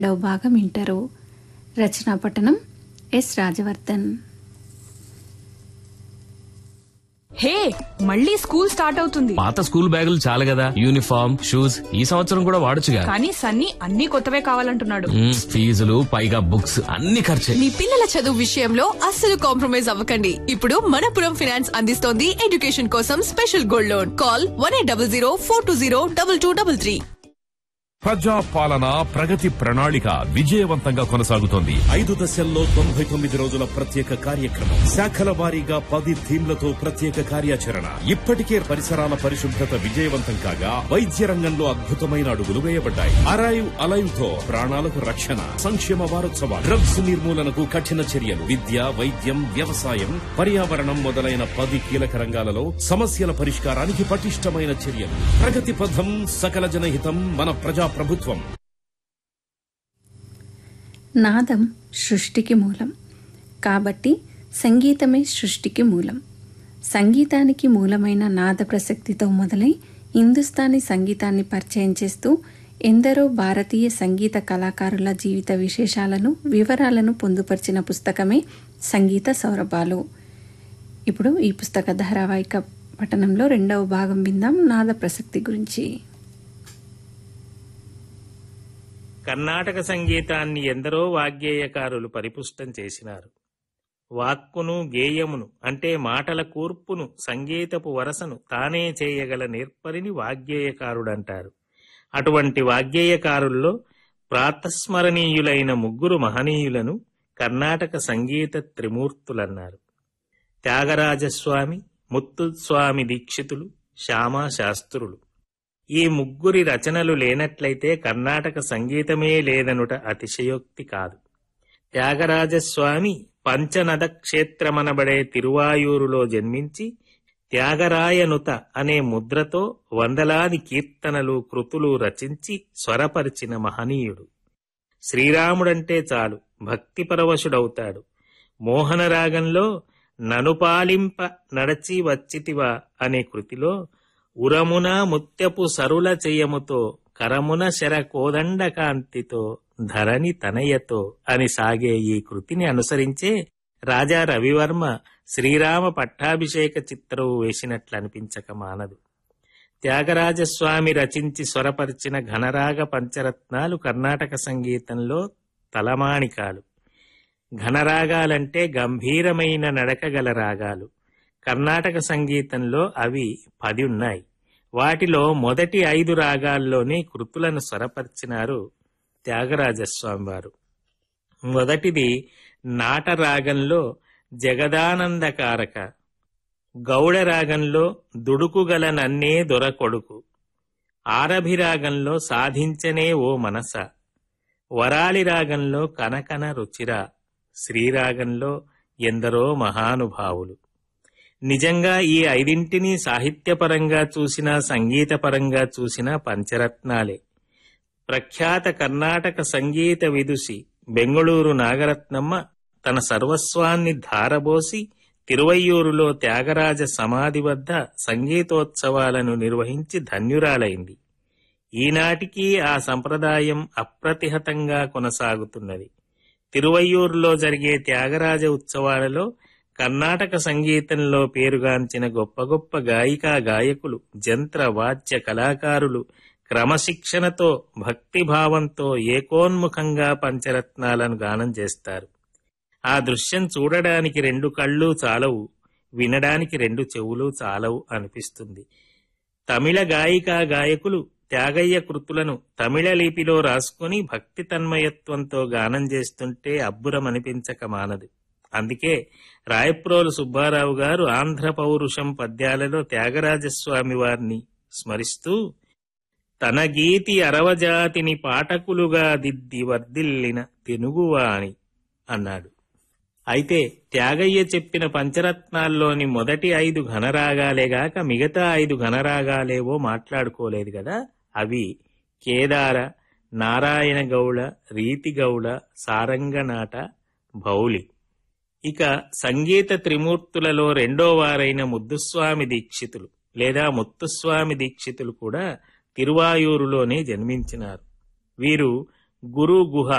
రెండవ భాగం వింటారు రచనా పట్టణం ఎస్ రాజవర్ధన్ హే మళ్ళీ స్కూల్ స్టార్ట్ అవుతుంది పాత స్కూల్ బ్యాగులు చాలు కదా యూనిఫామ్ షూస్ ఈ సంవత్సరం కూడా వాడొచ్చుగా కానీ సన్నీ అన్ని కొత్తవే కావాలంటున్నాడు మ్మ్, ఫీజులు పైగా బుక్స్ అన్ని ఖర్చే మీ పిల్లల చదువు విషయంలో అస్సలు కాంప్రమైజ్ అవ్వకండి ఇప్పుడు మనపురం ఫైనాన్స్ అందిస్తోంది ఎడ్యుకేషన్ కోసం special gold loan call one eight double zero four two zero double two double three ప్రజా పాలన ప్రగతి ప్రణాళిక విజయవంతంగా కొనసాగుతోంది ఐదు దశల్లో తొంభై తొమ్మిది రోజుల ప్రత్యేక కార్యక్రమం శాఖల వారీగా పది థీమ్లతో ప్రత్యేక కార్యాచరణ ఇప్పటికే పరిసరాల పరిశుభ్రత విజయవంతం కాగా వైద్య రంగంలో అద్భుతమైన అడుగులు వేయబడ్డాయి అరైవ్ అలైవ్ తో ప్రాణాలకు రక్షణ సంక్షేమ వారోత్సవాలు డ్రగ్స్ నిర్మూలనకు కఠిన చర్యలు విద్య వైద్యం వ్యవసాయం పర్యావరణం మొదలైన పది కీలక రంగాలలో సమస్యల పరిష్కారానికి పటిష్టమైన చర్యలు ప్రగతి పథం సకల జనహితం మన ప్రజా ప్రభుత్వం నాదం సృష్టికి మూలం కాబట్టి సంగీతమే సృష్టికి మూలం సంగీతానికి మూలమైన నాద ప్రసక్తితో మొదలై హిందుస్థానీ సంగీతాన్ని పరిచయం చేస్తూ ఎందరో భారతీయ సంగీత కళాకారుల జీవిత విశేషాలను వివరాలను పొందుపరిచిన పుస్తకమే సంగీత సౌరభాలు ఇప్పుడు ఈ పుస్తక ధారావాహిక పఠనంలో రెండవ భాగం విందాం నాద ప్రసక్తి గురించి కర్ణాటక సంగీతాన్ని ఎందరో వాగ్గేయకారులు పరిపుష్టం చేసినారు వాక్కును గేయమును అంటే మాటల కూర్పును సంగీతపు వరసను తానే చేయగల నేర్పరిని వాగ్గేయకారుడంటారు అటువంటి వాగ్గేయకారుల్లో ప్రాతస్మరణీయులైన ముగ్గురు మహనీయులను కర్ణాటక సంగీత త్రిమూర్తులన్నారు త్యాగరాజస్వామి ముత్తుస్వామి దీక్షితులు శ్యామా శాస్త్రులు ఈ ముగ్గురి రచనలు లేనట్లయితే కర్ణాటక సంగీతమే లేదనుట అతిశయోక్తి కాదు త్యాగరాజస్వామి పంచనద క్షేత్రమనబడే తిరువాయూరులో జన్మించి త్యాగరాయనుత అనే ముద్రతో వందలాది కీర్తనలు కృతులు రచించి స్వరపరిచిన మహనీయుడు శ్రీరాముడంటే చాలు భక్తి పరవశుడవుతాడు మోహనరాగంలో ననుపాలింప నడచి వచ్చితివా అనే కృతిలో ఉరమున ముత్యపు సరుల చెయ్యముతో కరమున శర కోదండ కాంతితో ధరణి తనయతో అని సాగే ఈ కృతిని అనుసరించే రాజా రవివర్మ శ్రీరామ పట్టాభిషేక చిత్రవు వేసినట్లు అనిపించక మానదు త్యాగరాజస్వామి రచించి స్వరపరిచిన ఘనరాగ పంచరత్నాలు కర్ణాటక సంగీతంలో తలమాణికాలు ఘనరాగాలంటే గంభీరమైన నడకగల రాగాలు కర్ణాటక సంగీతంలో అవి పది ఉన్నాయి వాటిలో మొదటి ఐదు రాగాల్లోనే కృతులను స్వరపరిచినారు త్యాగరాజస్వామి వారు మొదటిది నాటరాగంలో జగదానందకారక గౌడ రాగంలో దుడుకుగల నన్నే దొరకొడుకు ఆరభిరాగంలో సాధించనే ఓ మనస వరాలి రాగంలో కనకన రుచిరా శ్రీరాగంలో ఎందరో మహానుభావులు నిజంగా ఈ ఐదింటిని సాహిత్యపరంగా చూసినా సంగీతపరంగా చూసినా పంచరత్నాలే ప్రఖ్యాత కర్ణాటక సంగీత విదుషి బెంగుళూరు నాగరత్నమ్మ తన సర్వస్వాన్ని ధారబోసి తిరువయ్యూరులో త్యాగరాజ సమాధి వద్ద సంగీతోత్సవాలను నిర్వహించి ధన్యురాలైంది ఈనాటికి ఆ సంప్రదాయం అప్రతిహతంగా కొనసాగుతున్నది తిరువయ్యూరులో జరిగే త్యాగరాజ ఉత్సవాలలో కర్ణాటక సంగీతంలో పేరుగాంచిన గొప్ప గొప్ప గాయికా గాయకులు జంత్ర వాద్య కళాకారులు క్రమశిక్షణతో భక్తిభావంతో ఏకోన్ముఖంగా పంచరత్నాలను గానం చేస్తారు ఆ దృశ్యం చూడడానికి రెండు కళ్ళు చాలవు వినడానికి రెండు చెవులు చాలవు అనిపిస్తుంది తమిళ గాయికా గాయకులు త్యాగయ్య కృతులను తమిళ లిపిలో రాసుకుని భక్తి తన్మయత్వంతో గానం చేస్తుంటే అబ్బురమనిపించక మానదు అందుకే రాయప్రోలు సుబ్బారావు గారు ఆంధ్ర పౌరుషం పద్యాలలో త్యాగరాజస్వామి వారిని స్మరిస్తూ తన గీతి అరవజాతిని పాఠకులుగా దిద్ది వర్ధిల్లిన తెనుగువాణి అన్నాడు అయితే త్యాగయ్య చెప్పిన పంచరత్నాల్లోని మొదటి ఐదు ఘనరాగాలేగాక మిగతా ఐదు ఘనరాగాలేవో మాట్లాడుకోలేదు కదా అవి కేదార నారాయణ గౌళ రీతి గౌళ సారంగనాట భౌలి ఇక సంగీత త్రిమూర్తులలో రెండో వారైన ముద్దుస్వామి దీక్షితులు లేదా ముత్తుస్వామి దీక్షితులు కూడా తిరువాయూరులోనే జన్మించినారు వీరు గురు గుహ